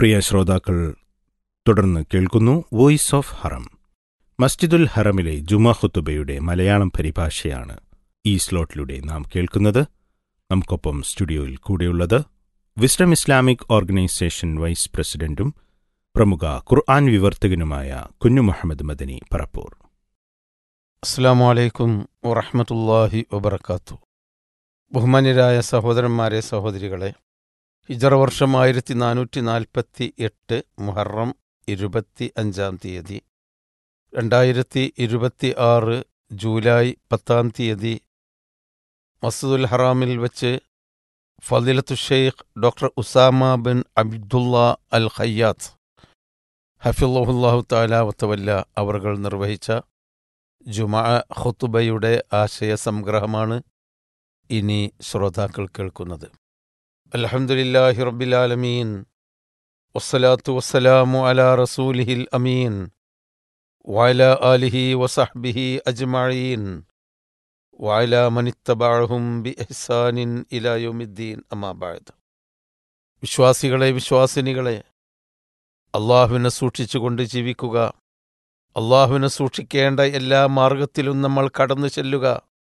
പ്രിയ ശ്രോതാക്കൾ തുടർന്ന് കേൾക്കുന്നു വോയിസ് ഓഫ് ഹറം മസ്ജിദുൽ ഹറമിലെ ജുമാ ഖുത്തുബയുടെ മലയാളം പരിഭാഷയാണ് ഈ സ്ലോട്ടിലൂടെ നാം കേൾക്കുന്നത് നമുക്കൊപ്പം സ്റ്റുഡിയോയിൽ കൂടെയുള്ളത് വിസ്ഡം ഇസ്ലാമിക് ഓർഗനൈസേഷൻ വൈസ് പ്രസിഡന്റും പ്രമുഖ ഖുർആൻ വിവർത്തകനുമായ കുഞ്ഞു മുഹമ്മദ് മദനി പറപ്പൂർ അസ്സാം വലൈക്കും വറഹമത്തല്ലാഹി വബർക്കാത്തു ബഹുമാന്യരായ സഹോദരന്മാരെ സഹോദരികളെ ഹിജറ വർഷം ആയിരത്തി നാനൂറ്റി നാൽപ്പത്തി എട്ട് മുഹറം ഇരുപത്തി അഞ്ചാം തീയതി രണ്ടായിരത്തി ഇരുപത്തി ആറ് ജൂലൈ പത്താം തീയതി മസ്ജിദുൽ ഹറാമിൽ വച്ച് ഫദിലത്തു Sheikh doctor Usama bin Abdullah al Khayyat ഹഫിള്ളാഹു താല വത്തവല്ല അവർകൾ നിർവഹിച്ച ജുമാ ഖുത്തുബയുടെ ആശയ സംഗ്രഹമാണ് ഇനി ശ്രോതാക്കൾ കേൾക്കുന്നത് അൽഹംദുലില്ലാഹി റബ്ബിലാലമീൻ വസ്സലാത്തു വസ്സലാമു അലാ റസൂലിഹിൽ അമീൻ വഅല ആലിഹി വസഹ്ബിഹി അജ്മഈൻ വഅല മനിത്തബഅഹും ബി ഇഹ്സാനിൻ ഇലാ യൗമിദ്ദീൻ അമ്മാ ബഅദ് വിശ്വാസികളെ വിശ്വാസിനികളെ അള്ളാഹുവിനെ സൂക്ഷിച്ചുകൊണ്ട് ജീവിക്കുക അള്ളാഹുവിനെ സൂക്ഷിക്കേണ്ട എല്ലാ മാർഗത്തിലും നമ്മൾ കടന്നു ചെല്ലുക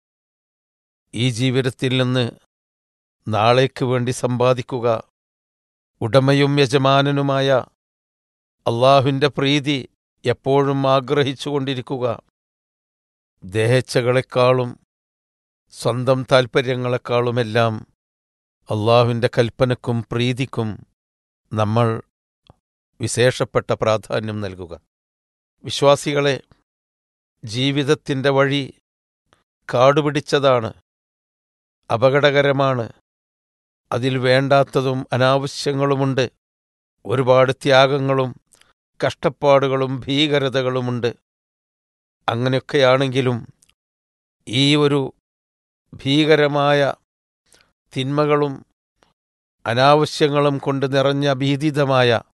ഈ ജീവിതത്തിൽ നിന്ന് നാളേക്ക് വേണ്ടി സമ്പാദിക്കുക ഉടമയും യജമാനനുമായ അള്ളാഹുവിൻ്റെ പ്രീതി എപ്പോഴും ആഗ്രഹിച്ചുകൊണ്ടിരിക്കുക ദേഹച്ചകളെക്കാളും സ്വന്തം താൽപ്പര്യങ്ങളെക്കാളുമെല്ലാം അള്ളാഹുവിൻ്റെ കൽപ്പനക്കും പ്രീതിക്കും നമ്മൾ വിശേഷപ്പെട്ട പ്രാധാന്യം നൽകുക വിശ്വാസികളെ ജീവിതത്തിൻ്റെ വഴി കാടുപിടിച്ചതാണ് അപകടകരമാണ് അതിൽ വേണ്ടാത്തതും അനാവശ്യങ്ങളുമുണ്ട് ഒരുപാട് ത്യാഗങ്ങളും കഷ്ടപ്പാടുകളും ഭീകരതകളുമുണ്ട് അങ്ങനെയൊക്കെയാണെങ്കിലും ഈ ഒരു ഭീകരമായ തിന്മകളും അനാവശ്യങ്ങളും കൊണ്ട് നിറഞ്ഞ ഭീതിതമായ